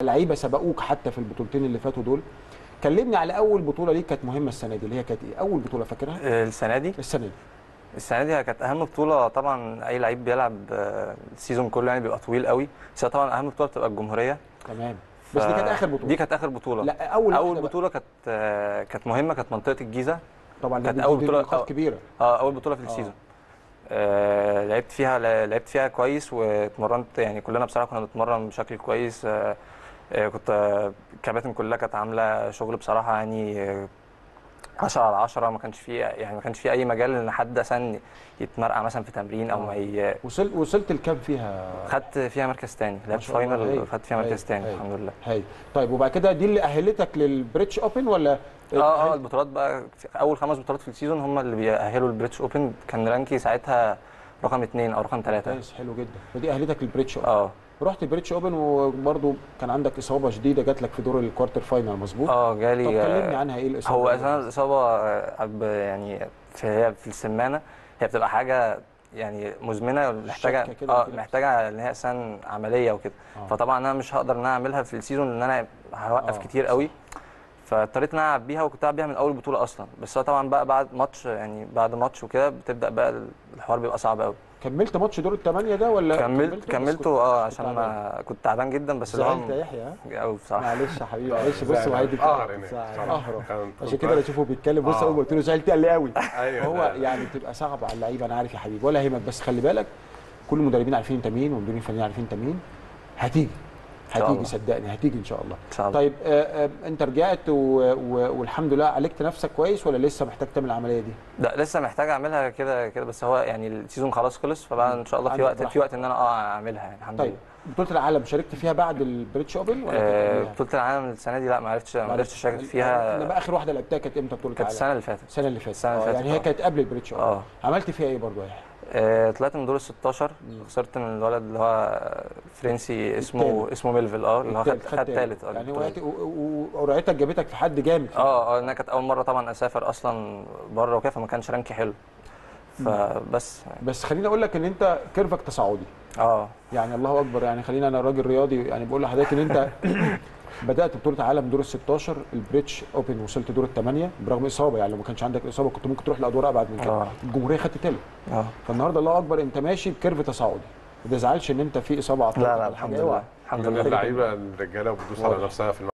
لعيبه سبقوك حتى في البطولتين اللي فاتوا دول كلمني على اول بطوله ليك كانت مهمه السنه دي اللي هي كانت ايه اول بطوله فاكرها آه، السنه دي السنه دي السنه دي كانت اهم بطوله طبعا اي لعيب بيلعب آه، السيزون كله يعني بيبقى طويل قوي بس هي طبعا اهم بطوله بتبقى الجمهوريه تمام بس دي كانت اخر بطوله دي كانت اخر بطوله لا اول اول واحدة بقى. بطوله كانت آه، كانت مهمه كانت منطقه الجيزه طبعا كانت دي أول دي بطولة- نقاط آه. كبيره اه اول بطوله في السيزون آه لعبت فيها لعبت فيها كويس واتمرنت يعني كلنا بصراحه كنا بنتمرن بشكل كويس آه آه كنت آه، الكباتن كلها كانت عامله شغل بصراحه يعني آه، 10 على 10 ما كانش فيه يعني ما كانش فيه اي مجال ان حد مثلا يتمرقع مثلا في تمرين او ما ي... وصل وصلت لكام فيها خدت فيها مركز تاني لعبت شاء الله، هايل، فاينل خدت فيها مركز هايل، تاني هايل. الحمد لله هاي طيب وبعد كده دي اللي اهلتك للبريتش اوبن ولا اه اه البطولات بقى في اول خمس بطولات في السيزون هم اللي بيأهلوا البريتش اوبن كان رانكي ساعتها رقم اثنين او رقم ثلاثه كويس حلو جدا فدي اهلتك للبريتش اوبن اه رحت البريتش اوبن وبرده كان عندك اصابه شديده جات لك في دور الكوارتر فاينل مظبوط اه طب جالي كلمني آه، عنها ايه الاصابه هو دي؟ اساسا الاصابه آه، ب- يعني في هي في السمانه هي بتبقى حاجه يعني مزمنه محتاجه شكة كده اه وكده. محتاجه ان هي اساسا عمليه وكده آه. فطبعا انا مش هقدر ان انا اعملها في السيزون لان انا هوقف آه، كتير قوي فاضطريت ان انا العب بيها وكنت العب بيها من اول بطوله اصلا بس هو طبعا بقى بعد ماتش يعني بعد ماتش وكده بتبدا بقى الحوار بيبقى صعب قوي كملت ماتش دور الثمانيه ده ولا كملت كملته؟ بس كملته كنت- اه كنت عشان تعبان. ما كنت تعبان جدا بس اللي زعلت يا هو يحيى ها؟ قوي بصراحه معلش يا حبيبي معلش بص هو هيدي قهر هناك زعل. بصراحة. قهر كان- عشان كنت كده بشوفه بيتكلم بص آه. اول ما قلت له زعلت قال لي قوي ايوه هو لا، لا. يعني بتبقى صعبه على اللعيبه انا عارف يا حبيبي ولا يهمك بس خلي بالك كل المدربين عارفين انت مين والمديرين الفنيين عارفين انت مين هتيجي شاء هتيجي الله. صدقني هتيجي ان شاء الله ان شاء الله طيب آه آه انت رجعت و... و... والحمد لله عالجت نفسك كويس ولا لسه محتاج تعمل العمليه دي؟ لا لسه محتاج اعملها كده كده بس هو يعني السيزون خلاص خلص فبقى ان شاء الله في عندك وقت براحة. في وقت ان انا اه اعملها يعني الحمد طيب لله بطوله العالم شاركت فيها بعد البريتش اوبن ولا كانت آه، قبلها؟ بطولة العالم السنة دي لا ما عرفتش ما عرفتش اشارك انا فيها بقى اخر واحده لعبتها كانت امتى بطوله كانت العالم؟ السنة اللي فاتت السنه اللي فاتت السنة اللي آه، فاتت، يعني هي آه. كانت قبل البريتش اوبن اه عملت فيها ايه برضو يا يحيى؟ آه، طلعت من دور ال 16 خسرت من الولد اللي هو فرنسي اسمه التالت. اسمه ميلفيل اه اللي هو خد التالت- خد ثالث يعني وقت- و- و- وقرعتك جابتك في حد جامد فيها. اه اه انا كانت اول مرة طبعا اسافر اصلا بره وكده فما كانش رانكي حلو فبس بس خليني اقول لك ان انت كيرفك تصاعدي اه يعني الله اكبر يعني خلينا انا راجل رياضي يعني بقول لحضرتك ان انت بدات بطوله عالم دور ال 16 البريتش اوبن وصلت دور الثمانيه برغم اصابه يعني لو ما كانش عندك اصابه كنت ممكن تروح لادوار ابعد من كده آه. الجمهوريه خدت تالت اه فالنهارده الله اكبر انت ماشي بكيرف تصاعدي ما تزعلش ان انت في اصابه عطلتك لا لا ولا الحمد حاجة، اوعى. لله الحمد من لله اللعيبه الرجاله بتدوس على واضح. نفسها في